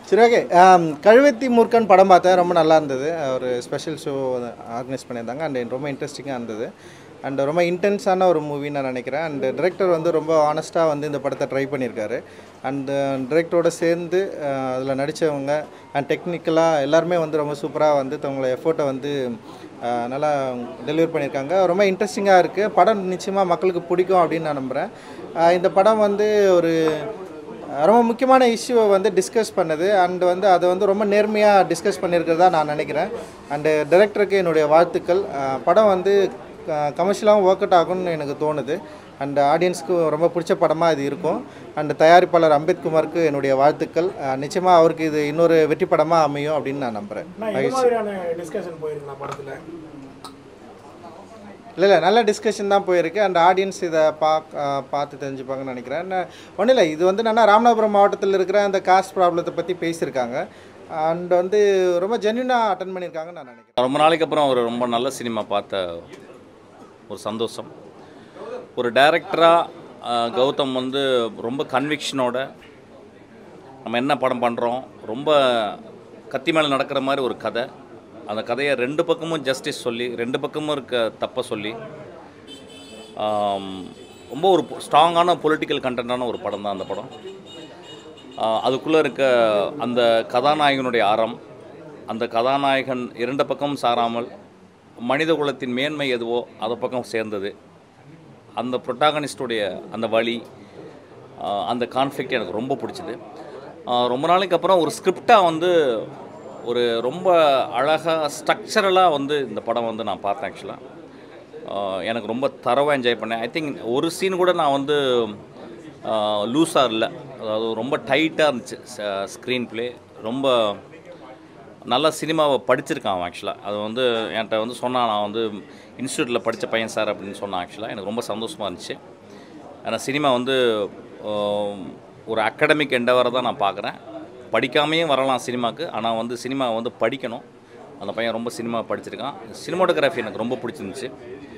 சரி ஓகே கழுவத்தி மூர்க்கன் படம் பார்த்தேன் ரொம்ப நல்லா இருந்தது ஒரு ஸ்பெஷல் ஷோ ஆர்கனைஸ் பண்ணியிருந்தாங்க அண்ட் ரொம்ப இன்ட்ரெஸ்டிங்காக இருந்தது அண்ட் ரொம்ப இன்டென்ஸான ஒரு மூவின்னு நான் நினைக்கிறேன் அண்ட் டிரெக்டர் வந்து ரொம்ப ஆனஸ்ட்டாக வந்து இந்த படத்தை ட்ரை பண்ணியிருக்காரு அண்ட் டிரெக்டரோட சேர்ந்து அதில் நடித்தவங்க அண்ட் டெக்னிக்கலாக எல்லாருமே வந்து ரொம்ப சூப்பராக வந்து தங்களோட எஃபோர்ட்டை வந்து அஹ், நல்லா டெலிவர் பண்ணியிருக்காங்க ரொம்ப இன்ட்ரெஸ்டிங்காக இருக்குது படம் நிச்சயமாக மக்களுக்கு பிடிக்கும் அப்படின்னு நான் நம்புகிறேன் அஹ், இந்த படம் வந்து ஒரு ரொம்ப முக்கியமான இஷ்யூவை வந்து டிஸ்கஸ் பண்ணுது அண்ட் வந்து அதை வந்து ரொம்ப நேர்மையாக டிஸ்கஸ் பண்ணியிருக்கிறதா நான் நினைக்கிறேன் அண்டு டைரக்டருக்கு என்னுடைய வாழ்த்துக்கள் அஹ் படம் வந்து கமர்ஷியலாகவும் ஒர்க் அவுட் ஆகும்னு எனக்கு தோணுது அண்ட் ஆடியன்ஸ்க்கு ரொம்ப பிடிச்ச படமாக இது இருக்கும் அண்ட் தயாரிப்பாளர் அம்பேத்குமாருக்கு என்னுடைய வாழ்த்துக்கள் நிச்சயமாக அவருக்கு இது இன்னொரு வெற்றி படமாக அமையும் அப்படின்னு நான் நம்புகிறேன் நான் இது மாதிரியான டிஸ்கஷன் போயிருக்கலாம் படத்தில் இல்லை இல்லை நல்ல டிஸ்கஷன் தான் போயிருக்கு அண்ட் ஆடியன்ஸ் இதை பாக் அஹ் பார்த்து தெரிஞ்சுப்பாங்கன்னு நினைக்கிறேன் ஒன்றும் இல்லை இது வந்து என்னன்னா ராமநாதபுரம் மாவட்டத்தில் இருக்கிற அந்த காஸ்ட் ப்ராப்ளத்தை பற்றி பேசியிருக்காங்க அண்ட் வந்து ரொம்ப ஜென்யூனாக அட்டன் பண்ணியிருக்காங்கன்னு நான் நினைக்கிறேன் ரொம்ப நாளைக்கு அப்புறம் ஒரு ரொம்ப நல்ல சினிமா பார்த்த ஒரு சந்தோஷம் ஒரு டைரக்டராக கௌதம் வந்து ரொம்ப கன்விக்ஷனோட நம்ம என்ன படம் பண்ணுறோம் ரொம்ப கத்தி மேலே நடக்கிற மாதிரி ஒரு கதை அந்த கதையை ரெண்டு பக்கமும் ஜஸ்டிஸ் சொல்லி ரெண்டு பக்கமும் இருக்க தப்பை சொல்லி ஆம், ரொம்ப ஒரு ஸ்ட்ராங்கான பொலிட்டிக்கல் கண்டென்ட்டான ஒரு படம் தான் அந்த படம் அதுக்குள்ளே இருக்க அந்த கதாநாயகனுடைய ஆரம் அந்த கதாநாயகன் இரண்டு பக்கமும் சாராமல் மனித குலத்தின் மேன்மை எதுவோ அதை பக்கம் சேர்ந்தது அந்த ப்ரொட்டாகனிஸ்டுடைய அந்த வழி ஆஹ் அந்த கான்ஃப்ளிக்ட் எனக்கு ரொம்ப பிடிச்சது ஆஹ் ரொம்ப நாளைக்கு அப்புறம் ஒரு ஸ்கிரிப்டாக வந்து ஒரு ரொம்ப அழகாக ஸ்ட்ரக்சரலாக வந்து இந்த படம் வந்து நான் பார்த்தேன் ஆக்சுவலாக எனக்கு ரொம்ப தரவாக என்ஜாய் பண்ணேன் ஐ திங்க் ஒரு சீன் கூட நான் வந்து லூஸாக இல்லை அதாவது ரொம்ப டைட்டாக இருந்துச்சு ஸ்க்ரீன் ப்ளே ரொம்ப நல்ல சினிமாவை படிச்சிருக்கான் அவன் ஆக்சுவலாக அது வந்து என்கிட்ட வந்து சொன்னான் நான் வந்து இன்ஸ்டியூட்டில் படித்த பையன் சார் அப்படின்னு சொன்னான் ஆக்சுவலாக எனக்கு ரொம்ப சந்தோஷமாக இருந்துச்சு ஏன்னா சினிமா வந்து ஆஹ், ஒரு அகடமிக் எண்டவரை தான் நான் பார்க்குறேன் படிக்காமையும் வரலாம் சினிமாவுக்கு ஆனால் வந்து சினிமாவை வந்து படிக்கணும் அந்த பையன் ரொம்ப சினிமா படிச்சிருக்கான் சினிமாட்டோகிராஃபி எனக்கு ரொம்ப பிடிச்சிருந்துச்சு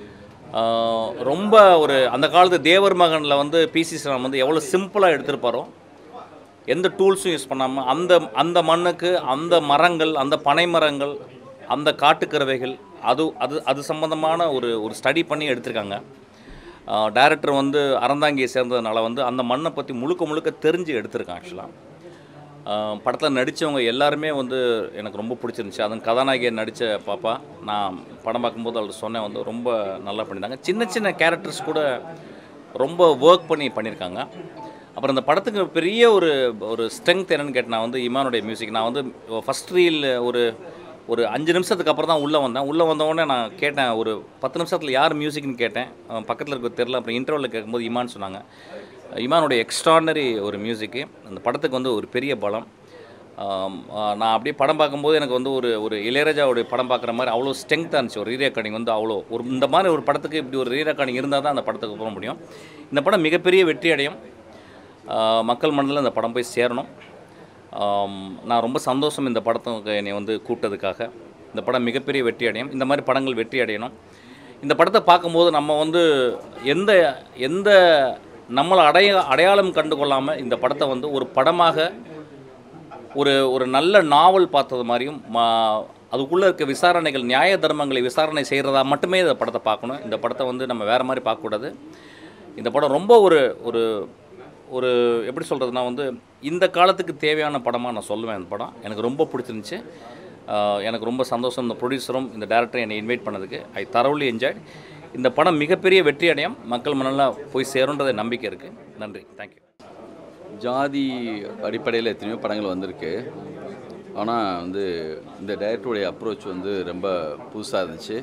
ஆஹ், ரொம்ப ஒரு அந்த காலத்து தேவர் மகனில் வந்து பிசி ஸ்ரீராம் வந்து எவ்வளோ சிம்பிளாக எடுத்திருப்பாரோ எந்த டூல்ஸும் யூஸ் பண்ணாமல் அந்த அந்த மண்ணுக்கு அந்த மரங்கள் அந்த பனை மரங்கள் அந்த காட்டுக்கறவைகள் அது அது அது சம்மந்தமான ஒரு ஒரு ஸ்டடி பண்ணி எடுத்திருக்காங்க டைரக்டர் வந்து அறந்தாங்கியை சேர்ந்ததுனால வந்து அந்த மண்ணை பற்றி முழுக்க முழுக்க தெரிஞ்சு எடுத்திருக்கான் ஆக்சுவலாக படத்தில் நடித்தவங்க எல்லாருமே வந்து எனக்கு ரொம்ப பிடிச்சிருந்துச்சு அதுவும் கதாநாயகியை நடித்த பாப்பா நான் படம் பார்க்கும்போது அவள் சொன்னேன் வந்து ரொம்ப நல்லா பண்ணியிருந்தாங்க சின்ன சின்ன கேரக்டர்ஸ் கூட ரொம்ப ஒர்க் பண்ணி பண்ணியிருக்காங்க அப்புறம் இந்த படத்துக்கு பெரிய ஒரு ஒரு ஸ்ட்ரென்த் என்னன்னு கேட்டேன் நான் வந்து இமானுடைய மியூசிக் நான் வந்து ஃபஸ்ட் ரீல் ஒரு ஒரு அஞ்சு நிமிஷத்துக்கு அப்புறம் தான் உள்ளே வந்தேன் உள்ளே வந்த உடனே நான் கேட்டேன் ஒரு பத்து நிமிஷத்தில் யார் மியூசிக்னு கேட்டேன் அவன் பக்கத்தில் இருக்க தெரில அப்புறம் இன்டர்வலில் கேட்கும்போது இமான் சொன்னாங்க இமானுடைய எக்ஸ்ட்ரானரி ஒரு மியூசிக்கு அந்த படத்துக்கு வந்து ஒரு பெரிய பலம் ஆம், ஆ, நான் அப்படியே படம் பார்க்கும்போது எனக்கு வந்து ஒரு ஒரு இளையராஜாவுடைய படம் பார்க்குற மாதிரி அவ்வளோ ஸ்ட்ரென்த்தாக இருந்துச்சு ஒரு ரீ ரெக்கார்டிங் வந்து அவ்வளோ ஒரு இந்த மாதிரி ஒரு படத்துக்கு இப்படி ஒரு ரீ ரெக்கார்டிங் இருந்தால் தான் அந்த படத்துக்கு போக முடியும் இந்த படம் மிகப்பெரிய வெற்றி அடையும் ஆ, மக்கள் மனதில் இந்த படம் போய் சேரணும் ஆம், நான் ரொம்ப சந்தோஷம் இந்த படத்துக்கு என்னை வந்து கூப்பிட்டதுக்காக இந்த படம் மிகப்பெரிய வெற்றி அடையும் இந்த மாதிரி படங்கள் வெற்றி அடையணும் இந்த படத்தை பார்க்கும்போது நம்ம வந்து எந்த எந்த நம்மளை அடைய அடையாளம் கண்டு கொள்ளாமல் இந்த படத்தை வந்து ஒரு படமாக ஒரு ஒரு நல்ல நாவல் பார்த்தது மாதிரியும் மா- அதுக்குள்ளே இருக்க விசாரணைகள் நியாய தர்மங்களை விசாரணை செய்கிறதா மட்டுமே இந்த படத்தை பார்க்கணும் இந்த படத்தை வந்து நம்ம வேறு மாதிரி பார்க்கக்கூடாது இந்த படம் ரொம்ப ஒரு ஒரு ஒரு எப்படி சொல்கிறதுனா வந்து இந்த காலத்துக்கு தேவையான படமாக நான் சொல்லுவேன் இந்த படம் எனக்கு ரொம்ப பிடிச்சிருந்துச்சு ஆஹ் எனக்கு ரொம்ப சந்தோஷம் இந்த ப்ரொடியூசரும் இந்த டேரக்டரும் என்னை இன்வைட் பண்ணதுக்கு ஐ தரவுலி என்ஜாய் இந்த படம் மிகப்பெரிய வெற்றி அடையும் மக்கள் மனதில் போய் சேருன்றத நம்பிக்கை இருக்குது நன்றி தேங்க்யூ ஜாதி அடிப்படையில் எத்தனையோ படங்கள் வந்திருக்கு ஆனால் வந்து இந்த டைரக்டருடைய அப்ரோச் வந்து ரொம்ப புதுசாக இருந்துச்சு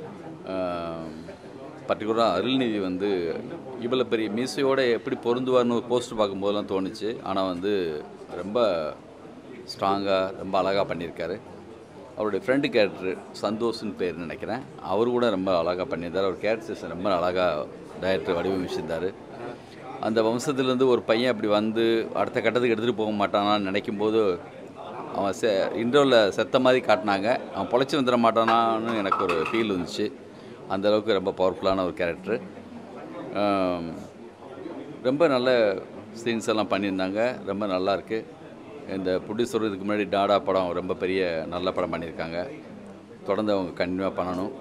பர்டிகுலராக அருள்நிதி வந்து இவ்வளோ பெரிய மீசையோடு எப்படி பொருந்துவார்னு ஒரு போஸ்டர் பார்க்கும்போதெல்லாம் தோணுச்சு ஆனால் வந்து ரொம்ப ஸ்ட்ராங்காக ரொம்ப அழகாக பண்ணியிருக்காரு அவருடைய ஃப்ரெண்டு கேரக்டர் சந்தோஷ்னு பேர் நினைக்கிறேன் அவர் கூட ரொம்ப அழகாக பண்ணியிருந்தார் அவர் கேரக்டர்ஸ் ரொம்ப அழகாக டைரக்டர் வடிவமைச்சிருந்தார் அந்த வம்சத்துலேருந்து ஒரு பையன் அப்படி வந்து அடுத்த கட்டத்துக்கு எடுத்துகிட்டு போக மாட்டானான்னு நினைக்கும்போது அவன் செ இன்டர்வலில் செத்த மாதிரி காட்டினாங்க அவன் பொழைச்சி வந்துட மாட்டானான்னு எனக்கு ஒரு ஃபீல் இருந்துச்சு அந்த அளவுக்கு ரொம்ப பவர்ஃபுல்லான ஒரு கேரக்டர் ரொம்ப நல்ல சீன்ஸ் எல்லாம் பண்ணியிருந்தாங்க ரொம்ப நல்லா இருக்கு இந்த ப்ரொடியூசர் இதுக்கு முன்னாடி டாடா படம் ரொம்ப பெரிய நல்ல படம் பண்ணியிருக்காங்க தொடர்ந்து அவங்க கண்டினியூவாக பண்ணணும்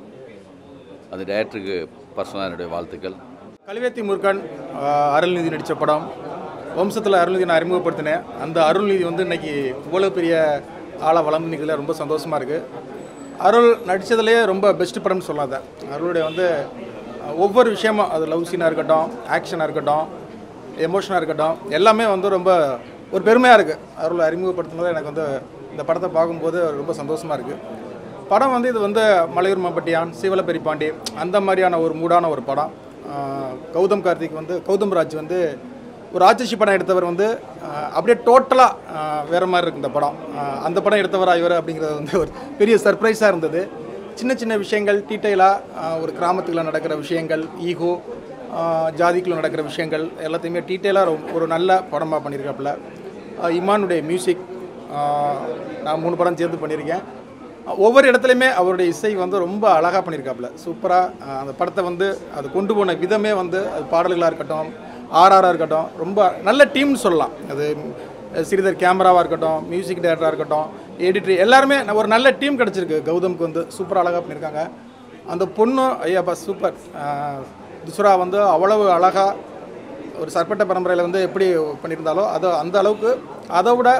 அது டேரக்டருக்கு பர்சனலாக என்னுடைய வாழ்த்துக்கள் கலிவேத்தி முருகன் ஆஹ், அருள்நிதி நடித்த படம் வம்சத்தில் அருள்நிதி நான் அறிமுகப்படுத்தினேன் அந்த அருள்நிதி வந்து இன்னைக்கு இவ்வளோ பெரிய ஆளாக வளர்ந்து நிற்கல ரொம்ப சந்தோஷமாக இருக்குது அருள் நடித்ததுலேயே ரொம்ப பெஸ்ட் படம்னு சொல்லாத அருளுடைய வந்து ஆஹ், ஒவ்வொரு விஷயமும் அது லவ் சீனாக இருக்கட்டும் ஆக்ஷனாக இருக்கட்டும் எமோஷனாக இருக்கட்டும் எல்லாமே வந்து ரொம்ப ஒரு பெருமையாக இருக்குது அருள் அறிமுகப்படுத்தினது எனக்கு வந்து இந்த படத்தை பார்க்கும்போது ரொம்ப சந்தோஷமாக இருக்குது படம் வந்து இது வந்து மலையூர் மாம்பட்டியான் சீவலப்பெரி பாண்டி அந்த மாதிரியான ஒரு மூடான ஒரு படம் ஆஹ் கௌதம் கார்த்திக் வந்து கௌதம் ராஜ் வந்து ஒரு ஆட்சி படம் எடுத்தவர் வந்து ஆஹ் அப்படியே டோட்டலாக வேறு மாதிரி இருக்கு இந்த படம் ஆஹ் அந்த படம் எடுத்தவரா இவர் அப்படிங்கிறது வந்து ஒரு பெரிய சர்ப்ரைஸாக இருந்தது சின்ன சின்ன விஷயங்கள் டீட்டெயிலாக ஒரு கிராமத்துக்குள்ள நடக்கிற விஷயங்கள் ஈகோ ஜாதிக்குள்ள நடக்கிற விஷயங்கள் எல்லாத்தையுமே டீட்டெயிலாக ஒரு நல்ல படமாக பண்ணியிருக்காப்புல ஆஹ் இமானுடைய மியூசிக் நான் மூணு படம் சேர்ந்து பண்ணியிருக்கேன் ஒவ்வொரு இடத்துலையுமே அவருடைய இசை வந்து ரொம்ப அழகாக பண்ணியிருக்காப்புல சூப்பராக அந்த படத்தை வந்து அது கொண்டு போன விதமே வந்து அது பாடல்களாக இருக்கட்டும் ஆர்ஆராக இருக்கட்டும் ரொம்ப நல்ல டீம்னு சொல்லலாம் அது சிறிதர் கேமராவாக இருக்கட்டும் மியூசிக் டைரக்டராக இருக்கட்டும் எடிட்டர் எல்லாருமே ஒரு நல்ல டீம் கிடச்சிருக்கு கௌதம்க்கு வந்து சூப்பராக அழகாக பண்ணியிருக்காங்க அந்த பொண்ணு ஐயாப்பா சூப்பர் துசுரா வந்து அவ்வளவு அழகாக ஒரு சர்பட்ட பரம்பரையில் வந்து எப்படி பண்ணியிருந்தாலோ அது அந்த அளவுக்கு அதை விட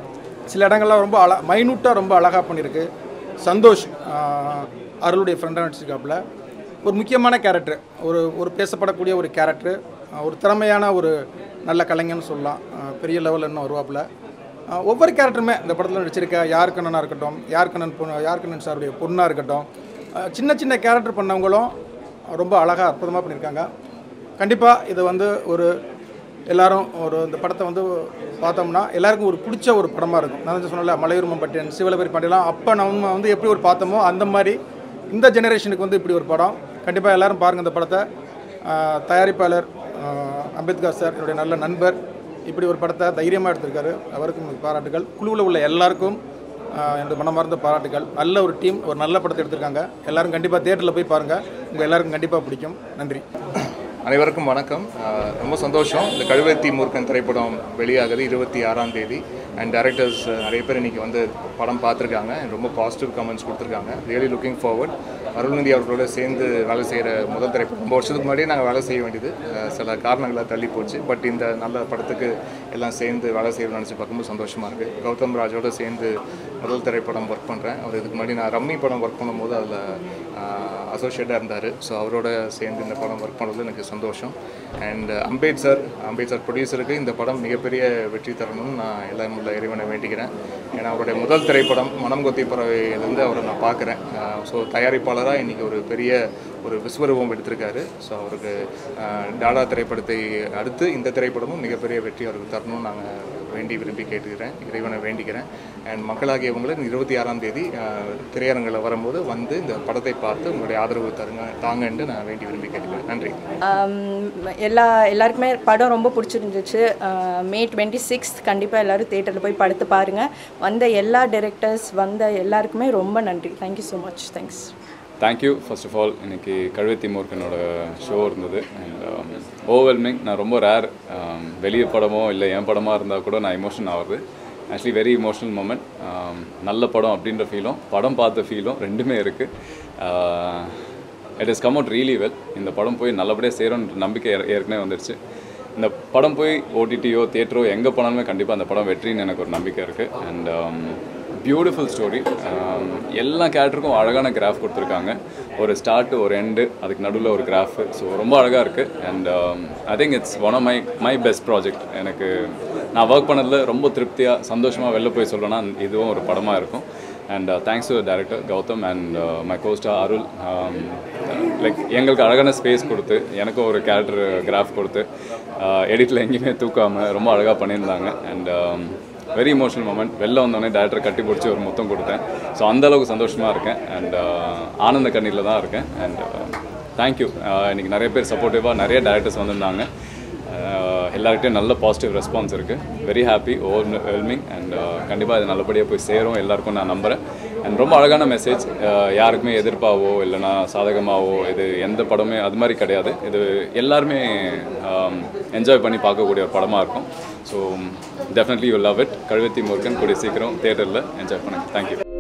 சில இடங்கள்லாம் ரொம்ப அழ மைனூட்டாக ரொம்ப அழகாக பண்ணியிருக்கு சந்தோஷ் ஆஹ், அருளுடைய ஃப்ரெண்டாக நடிச்சிருக்காப்புல ஒரு முக்கியமான கேரக்டர் ஒரு ஒரு பேசப்படக்கூடிய ஒரு கேரக்டர் ஒரு திறமையான ஒரு நல்ல கலைஞன்னு சொல்லலாம் ஆஹ், பெரிய லெவலில் இன்னும் வருவாப்புல ஆஹ், ஒவ்வொரு கேரக்டருமே இந்த படத்தில் நடிச்சிருக்க யார் கண்ணனாக இருக்கட்டும் யார் கண்ணன் பொண்ணு யார் கண்ணன் சாருடைய பொண்ணாக இருக்கட்டும் ஆஹ், சின்ன சின்ன கேரக்டர் பண்ணவங்களும் ரொம்ப அழகாக அற்புதமாக பண்ணியிருக்காங்க கண்டிப்பாக இது வந்து ஒரு எல்லாரும் ஒரு இந்த படத்தை வந்து பார்த்தோம்னா எல்லாருக்கும் ஒரு பிடிச்ச ஒரு படமாக இருக்கும் நான் வந்து சொன்னல மலையூர் மம்பட்டியன் சிவலபெரி பாண்டியெல்லாம் அப்போ நம்ம வந்து எப்படி ஒரு பார்த்தோமோ அந்த மாதிரி இந்த ஜெனரேஷனுக்கு வந்து இப்படி ஒரு படம் கண்டிப்பாக எல்லாரும் பாருங்கள் இந்த படத்தை ஆஹ் தயாரிப்பாளர் ஆஹ் அம்பேத்கர் சார் என்னுடைய நல்ல நண்பர் இப்படி ஒரு படத்தை தைரியமாக எடுத்திருக்காரு அவருக்கும் எனக்கு பாராட்டுகள் குழுவில் உள்ள எல்லாருக்கும் ஆஹ் எனது மனமார்ந்த பாராட்டுகள் நல்ல ஒரு டீம் ஒரு நல்ல படத்தை எடுத்திருக்காங்க எல்லாரும் கண்டிப்பாக தேட்டரில் போய் பாருங்கள் உங்கள் எல்லாருக்கும் கண்டிப்பாக பிடிக்கும் நன்றி அனைவருக்கும் வணக்கம் ஆஹ் ரொம்ப சந்தோஷம் இந்த கழுவத்தி மூர்க்கன் திரைப்படம் வெளியாகுது இருபத்தி ஆறாம் தேதி அண்ட் டேரக்டர்ஸ் நிறைய பேர் இன்றைக்கி வந்து படம் பார்த்துருக்காங்க and ரொம்ப பாசிட்டிவ் கமெண்ட்ஸ் கொடுத்துருக்காங்க ரியலி லுக்கிங் ஃபார்வர்ட் அருள்நிதி அவர்களோட சேர்ந்து வேலை செய்கிற முதல் திரைப்படம் ரொம்ப வருஷத்துக்கு முன்னாடியே நாங்கள் வேலை செய்ய வேண்டியது ஆஹ் சில காரணங்களாக தள்ளி போச்சு பட் இந்த நல்ல படத்துக்கு எல்லாம் சேர்ந்து வேலை செய்யணும்னு நினச்சி பார்க்கும்போது சந்தோஷமாக இருக்குது கௌதம் ராஜோட சேர்ந்து முதல் திரைப்படம் ஒர்க் பண்ணுறேன் அவர் இதுக்கு முன்னாடி நான் ரம்மி படம் ஒர்க் பண்ணும்போது அதில் அசோசியேட்டாக இருந்தார் ஸோ அவரோட சேர்ந்து இந்த படம் ஒர்க் பண்ணுறது எனக்கு சந்தோஷம் and Ambeth sir Ambeth sir ப்ரொடியூசருக்கு இந்த படம் மிகப்பெரிய வெற்றி தரணும்னு நான் எல்லாம் உள்ள இறைவனை வேண்டிக்கிறேன் ஏன்னா அவருடைய முதல் திரைப்படம் மனம் கொத்தி பறவையிலேருந்து அவரை நான் பார்க்குறேன் ஸோ தயாரிப்பாளராக இன்றைக்கி ஒரு பெரிய ஒரு விஸ்வரூபம் எடுத்திருக்காரு ஸோ அவருக்கு அஹ், டாடா திரைப்படத்தை அடுத்து இந்த திரைப்படமும் மிகப்பெரிய வெற்றி அவருக்கு தரணும்னு நாங்கள் வேண்டி விரும்பி கேட்டுக்கிறேன் இறைவனை வேண்டிக்கிறேன் அண்ட் மக்களாகியவங்களை இருபத்தி ஆறாம் தேதி அஹ், திரையரங்கில் வரும்போது வந்து இந்த படத்தை பார்த்து உங்களுடைய ஆதரவு தருங்க தாங்கன்னு நான் வேண்டி விரும்பி கேட்டுக்கிறேன் நன்றி ஆம், எல்லா எல்லாருக்குமே படம் ரொம்ப பிடிச்சிருந்துச்சு மே டுவெண்ட்டி சிக்ஸ்த் கண்டிப்பாக எல்லோரும் தேட்டரில் போய் படுத்து பாருங்கள் வந்த எல்லா டைரக்டர்ஸ் வந்த எல்லாருக்குமே ரொம்ப நன்றி thank you so much thanks thank you first of all இன்னைக்கு கழுவத்தி மூர்க்கனோட ஷோ இருந்தது அண்ட் ஓவர்வெல்மிங் நான் ரொம்ப ரேர் வெளியே படமோ இல்லை என் படமாக இருந்தால் கூட நான் எமோஷன் ஆகுது ஆக்சுவலி வெரி இமோஷனல் மூமெண்ட் நல்ல படம் அப்படின்ற ஃபீலும் படம் பார்த்த ஃபீலும் ரெண்டுமே இருக்குது it is come out really well இந்த படம் போய் நல்லபடியாக சேரும்ன்ற நம்பிக்கை ஏற்- ஏற்கனவே வந்துருச்சு இந்த படம் போய் ஓடிடியோ தியேட்டரோ எங்கே போனாலுமே கண்டிப்பாக அந்த படம் வெற்றின்னு எனக்கு ஒரு நம்பிக்கை இருக்குது அண்ட் பியூட்டிஃபுல் ஸ்டோரி எல்லா கேரக்டருக்கும் அழகான கிராஃப் கொடுத்துருக்காங்க ஒரு ஸ்டார்ட் ஒரு எண்டு அதுக்கு நடுவில் ஒரு கிராஃப் ஸோ ரொம்ப அழகாக இருக்குது and I think it's one of my my best project எனக்கு நான் ஒர்க் பண்ணதில் ரொம்ப திருப்தியாக சந்தோஷமாக வெளில போய் சொல்லணும்னா இதுவும் ஒரு படமாக இருக்கும் and thanks to director Gautham and my costar Arul like எங்களுக்கு அழகான ஸ்பேஸ் கொடுத்து எனக்கும் ஒரு கேரக்டர் கிராஃப் கொடுத்து எடிட்டில் எங்கேயுமே தூக்காமல் ரொம்ப அழகாக பண்ணியிருந்தாங்க அண்ட் வெரி இமோஷனல் மூமெண்ட் வெளில வந்தோடனே டேரக்டர் கட்டி பிடிச்சி ஒரு முத்தம் கொடுத்தேன் ஸோ அந்தளவுக்கு சந்தோஷமாக இருக்கேன் அண்ட் ஆனந்த கண்ணீரில் தான் இருக்கேன் அண்ட் தேங்க்யூ இன்றைக்கி நிறைய பேர் சப்போர்ட்டிவாக நிறைய டேரக்டர்ஸ் வந்திருந்தாங்க ஆஹ் எல்லார்கிட்டயும் நல்ல பாசிட்டிவ் ரெஸ்பான்ஸ் இருக்குது very happy overwhelming and கண்டிப்பாக இது நல்லபடியாக போய் சேரும் எல்லாருக்கும் நான் நம்புகிறேன் அண்ட் ரொம்ப அழகான மெசேஜ் யாருக்குமே எதிர்ப்பாவோ இல்லைனா சாதகமாகவோ இது எந்த படமே அது மாதிரி கிடையாது இது எல்லாருமே என்ஜாய் பண்ணி பார்க்கக்கூடிய ஒரு படமாக இருக்கும் so definitely you love it Kazhuvethi Murugan கூடிய சீக்கிரம் தேட்டரில் என்ஜாய் பண்ணுங்கள் தேங்க்யூ